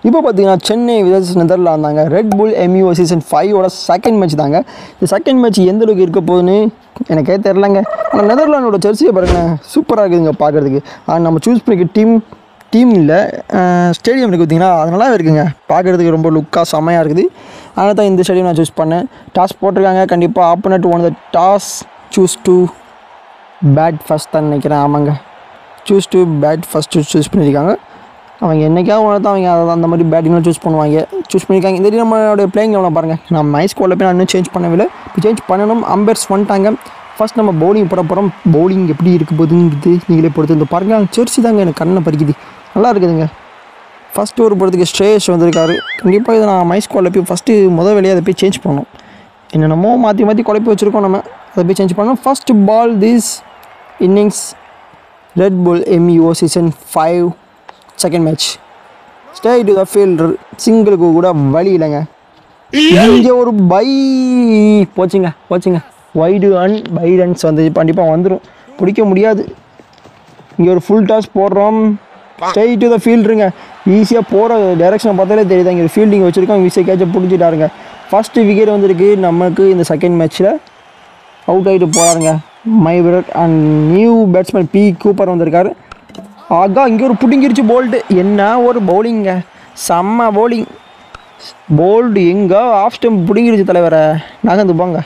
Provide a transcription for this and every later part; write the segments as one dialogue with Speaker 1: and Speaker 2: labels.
Speaker 1: இப்போ பார்த்தீங்கன்னா சென்னை விதர்ஸ் நெதர்லாந்து தாங்க ரெட் புல் எம்யூஓ சீசன் ஃபைவோட செகண்ட் மேட்ச் தாங்க இந்த செகண்ட் மேட்ச் எந்த அளவுக்கு இருக்க போகுதுன்னு எனக்கே தெரிலங்க ஆனால் நெதர்லாண்டோட ஜெர்சியை பாருங்க சூப்பராக இருக்குதுங்க பார்க்குறதுக்கு ஆனால் நம்ம சூஸ் பண்ணிக்க டீம் டீம் இல்லை ஸ்டேடியம் இருக்குது பார்த்தீங்கன்னா அது நல்லா இருக்குங்க பார்க்குறதுக்கு ரொம்ப லுக்காக செம்மையாக இருக்குது அதனால தான் இந்த ஸ்டேடியம் நான் சூஸ் பண்ணேன் டாஸ் போட்டிருக்காங்க கண்டிப்பாக opponent one the toss choose to bat first தான் நினைக்கிறேன் ஆமாங்க choose to bat first choose பண்ணியிருக்காங்க அவங்க என்னைக்காவது ஒன்று தான் அவங்க அதை அந்த மாதிரி பேட்டிங்லாம் சூஸ் பண்ணுவாங்க சூஸ் பண்ணியிருக்காங்க இந்த மாதிரி நம்மளோட பிளேயிங் லெவலில் பாருங்கள் நம்ம மை ஸ்கோரில் போய் நான் இன்னும் சேஞ்ச் பண்ணவில்லை இப்போ சேஞ்ச் பண்ணணும் அம்பேர்ஸ் வந்துட்டாங்க ஃபர்ஸ்ட் நம்ம பவுலிங் போட போகிறோம் பவுலிங் எப்படி இருக்க போகுதுங்கிறது நீங்களே பொறுத்து இந்த பாருங்க செர்சி தாங்க எனக்கு கண்ணை பறிக்குது நல்லா இருக்குதுங்க ஃபஸ்ட்டு ஒரு போகிறதுக்கு ஸ்ட்ரேஷ் வந்திருக்காரு கண்டிப்பாக இதை நான் மை ஸ்கோரில் போய் ஃபஸ்ட்டு முதல் வேலையை அதை போய் சேஞ்ச் பண்ணணும் என்னென்னமோ மாற்றி மாற்றி குழப்பி வச்சுருக்கோம் நம்ம அதை போய் சேஞ்ச் பண்ணணும் first ball this innings Red Bull MEO season five second match stay to the fielder சிங்கிளுக்கு கூட வழி இல்லைங்க இங்கே ஒரு பை போச்சுங்க போச்சுங்க வைடு அண்ட் பை ரன்ஸ் வந்து கண்டிப்பாக வந்துடும் பிடிக்க முடியாது இங்கே ஒரு ஃபுல் டாஸ் போடுறோம் ஸ்டே டு த ஃபீல்டருங்க ஈஸியாக போகிற டைரக்ஷனை பார்த்தாலே தெரியுது இங்கே ஃபீல்டிங் வச்சுருக்கோம் ஈஸியாக கேட்ச பிடிச்சிட்டாருங்க ஃபஸ்ட்டு விக்கெட் வந்திருக்கு நமக்கு இந்த செகண்ட் மேட்ச்சில் அவுட் ஆகிட்டு போகிறாருங்க my Virat and new batsman B Cooper வந்திருக்காரு ஆகா இங்கே ஒரு புடிங்கிருச்சு போல்டு என்ன ஒரு பவுலிங்க செம்ம பவுலிங் போல்டு எங்கே ஆஃப் ஸ்டெம்ப் பிடுங்கிருச்சு தலைவரை நகர்ந்து போங்க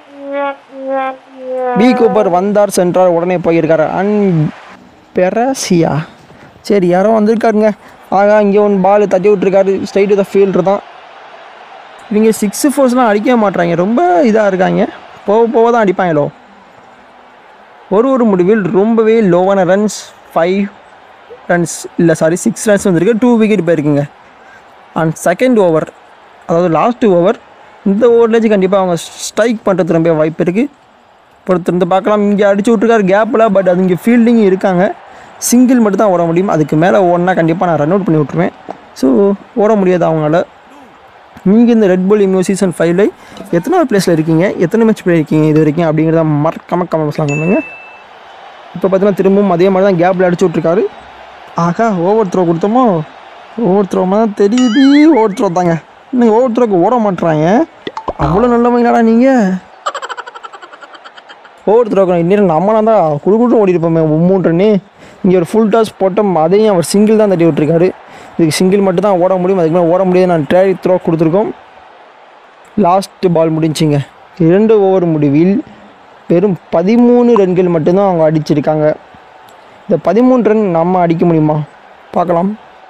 Speaker 1: பி கூப்பர் வந்தார் சென்றார் உடனே போயிருக்காரு அண்ட் பெரசியா சரி யாரோ வந்திருக்காருங்க ஆகா இங்கே ஒன்று பால் தட்டி விட்டுருக்காரு ஸ்ட்ரைட் த ஃபீல்டர் தான் இவங்க சிக்ஸ் ஃபோர்ஸ்லாம் அடிக்க மாட்றாங்க ரொம்ப இதாக இருக்காங்க போக போக தான் அடிப்பாங்களோ ஒரு ஒரு முடிவில் ரொம்பவே லோவான ரன்ஸ் ஃபைவ் ரன்ஸ் இல்லை சாரி சிக்ஸ் ரன்ஸ் வந்திருக்கு டூ விக்கெட் போயிருக்குங்க அண்ட் செகண்ட் ஓவர் அதாவது லாஸ்ட் ஓவர் இந்த ஓவர்லேஜ் கண்டிப்பாக அவங்க ஸ்ட்ரைக் பண்ணுறது ரொம்ப வாய்ப்பு இருக்குது பொறுத்திருந்து பார்க்கலாம் இங்கே அடிச்சு விட்ருக்காரு கேப்பில் பட் அது இங்கே ஃபீல்டிங் இருக்காங்க சிங்கிள் மட்டும் தான் ஓட முடியும் அதுக்கு மேலே ஓடினா கண்டிப்பாக நான் ரன் அவுட் பண்ணி விட்ருவேன் ஸோ ஓட முடியாது அவங்களால நீங்கள் இந்த ரெட் புல் இம்யூ சீசன் ஃபைவ்ல எத்தனாவது பிளேஸில் இருக்கீங்க எத்தனை மேட்ச் பிளே இருக்கீங்க இது வரைக்கும் அப்படிங்கிறத மறக்காம கமெண்ட்ஸ்லாம் பண்ணுங்க இப்போ பார்த்தீங்கன்னா திரும்பவும் அதே மாதிரி தான் கேப்பில் அடிச்சு விட்ருக்காரு ஆகா ஓவர் த்ரோ கொடுத்தோமோ ஓவர் த்ரோ தான் தெரியுது ஓவர் த்ரோ தாங்க இன்னும் ஓவர் த்ரோக்கு ஓட மாட்டுறாங்க அவ்வளோ நல்லவங்களாடா நீங்கள் ஓவர் த்ரோக்கு இன்னும் நம்மளா தான் குடு குடு ஓடி இருப்போமே மூன்றுன்னு இங்கே ஒரு ஃபுல் டாஸ் போட்டோம் அதையும் அவர் சிங்கிள் தான் தட்டி விட்டுருக்காரு இதுக்கு சிங்கிள் மட்டும் தான் ஓட முடியும் அதுக்கு மேலே ஓட முடியாது நான் ட்ரை த்ரோ கொடுத்துருக்கோம் லாஸ்ட் பால் முடிஞ்சிங்க இரண்டு ஓவர் முடிவில் வெறும் பதிமூணு ரன்கள் மட்டும்தான் அவங்க அடிச்சிருக்காங்க இந்த பதிமூணு ரன் நம்ம அடிக்க முடியுமா பார்க்கலாம்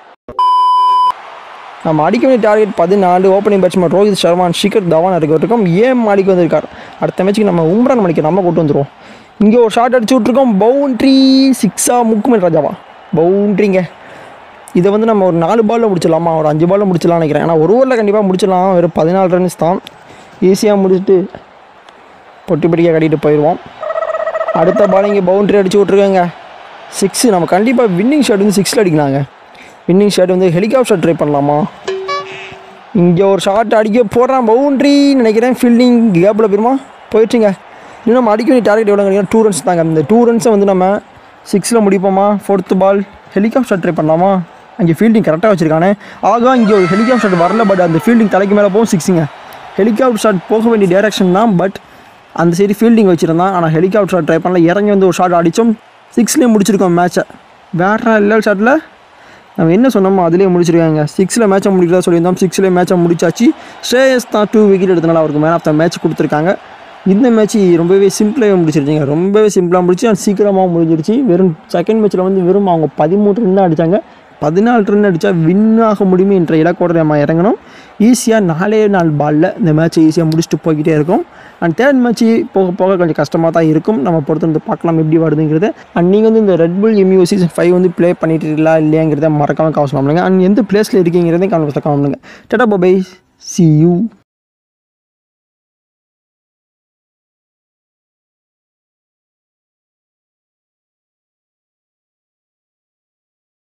Speaker 1: நம்ம அடிக்க வேண்டிய டார்கெட் பதினாலு ஓப்பனிங் பேட்ஸ்மேன் ரோஹித் சர்மா ஷிகர் தவான் இருக்கட்டும் ஏன் அடிக்க வந்திருக்கார் அடுத்த மேட்ச்சுக்கு நம்ம உம்ரான் மணிக்கு நம்ம கொண்டு வந்துடுவோம் இங்கே ஒரு ஷாட் அடிச்சு விட்ருக்கோம் பவுண்ட்ரி சிக்ஸா முக்குமல் ராஜாவா பவுண்ட்ரிங்க இதை வந்து நம்ம ஒரு நாலு பாலில் முடிச்சிடலாமா ஒரு அஞ்சு பாலில் முடிச்சிடலாம் நினைக்கிறேன் ஏன்னா ஒரு ஓவரில் கண்டிப்பாக முடிச்சிடலாம் வெறும் பதினாலு ரன்ஸ் தான் ஈஸியாக முடிச்சுட்டு பொட்டி பொட்டியாக கட்டிட்டு போயிடுவோம் அடுத்த பால் இங்கே பவுண்ட்ரி அடிச்சு விட்ருக்காங்க சிக்ஸு நம்ம கண்டிப்பாக வின்னிங் ஷாட் வந்து சிக்ஸில் அடிக்கலாங்க வின்னிங் ஷாட் வந்து ஹெலிகாப்டர் ட்ரை பண்ணலாமா இங்கே ஒரு ஷாட் அடிக்க போடுறான் பவுண்ட்ரி நினைக்கிறேன் ஃபீல்டிங் கேப்பில் போயிருமா போயிடுச்சுங்க இன்னும் நம்ம அடிக்க வேண்டிய டார்கெட் எவ்வளோ டூ ரன்ஸ் தாங்க இந்த டூ ரன்ஸை வந்து நம்ம சிக்ஸில் முடிப்போமா ஃபோர்த்து பால் ஹெலிகாப்டர் ட்ரை பண்ணலாமா அங்கே ஃபீல்டிங் கரெக்டாக வச்சுருக்கானே ஆகா இங்கே ஒரு ஹெலிகாப்டர் ஷாட் வரல பட் அந்த ஃபீல்டிங் தலைக்கு மேலே போகும் சிக்ஸுங்க ஹெலிகாப்டர் ஷாட் போக வேண்டிய டைரக்ஷன் தான் பட் அந்த சைடு ஃபீல்டிங் வச்சுருந்தான் ஆனால் ஹெலிகாப்டர் ஷாட் ட்ரை பண்ணல இறங்கி வந்து ஒரு ஷாட் அடித்தோம் சிக்ஸ்லேயே முடிச்சிருக்கோம் மேட்ச்சை வேற இல்லை ஷாட்டில் நம்ம என்ன சொன்னோமோ அதிலே முடிச்சிருக்காங்க சிக்ஸில் மேட்சை முடிக்கிறதா சொல்லியிருந்தோம் சிக்ஸ்லேயே மேட்சை முடிச்சாச்சு ஸ்ரேயஸ் தான் டூ விக்கெட் எடுத்தனால அவருக்கு மேன் ஆஃப் த மேட்ச் கொடுத்துருக்காங்க இந்த மேட்ச் ரொம்பவே சிம்பிளாகவே முடிச்சிருச்சிங்க ரொம்பவே சிம்பிளாக முடிச்சு அது சீக்கிரமாக முடிஞ்சிருச்சு வெறும் செகண்ட் மேட்ச்சில் வந்து வெறும் அவங்க பதிமூணு ரன் தான் அடித்தாங்க பதினாலு ரன் அடித்தா வின் ஆக முடியுமே என்ற இலக்கோட நம்ம இறங்கணும் ஈஸியாக நாலே நாலு பாலில் இந்த மேட்ச்சை ஈஸியாக முடிச்சுட்டு போய்கிட்டே இருக்கும் அண்ட் தேர்ட் மேட்ச் போக போக கொஞ்சம் கஷ்டமாக தான் இருக்கும் நம்ம பொறுத்து வந்து பார்க்கலாம் எப்படி வருதுங்கிறது அண்ட் நீங்கள் வந்து இந்த Red Bull MU season five வந்து ப்ளே பண்ணிட்டு இருக்கீங்களா இல்லையாங்கிறத மறக்காமல் காசு பண்ணுங்க அண்ட் எந்த பிளேஸில் இருக்கீங்கிறதையும் கமெண்ட் கமெண்ட் பண்ணுங்க டட்டா பை சி யூ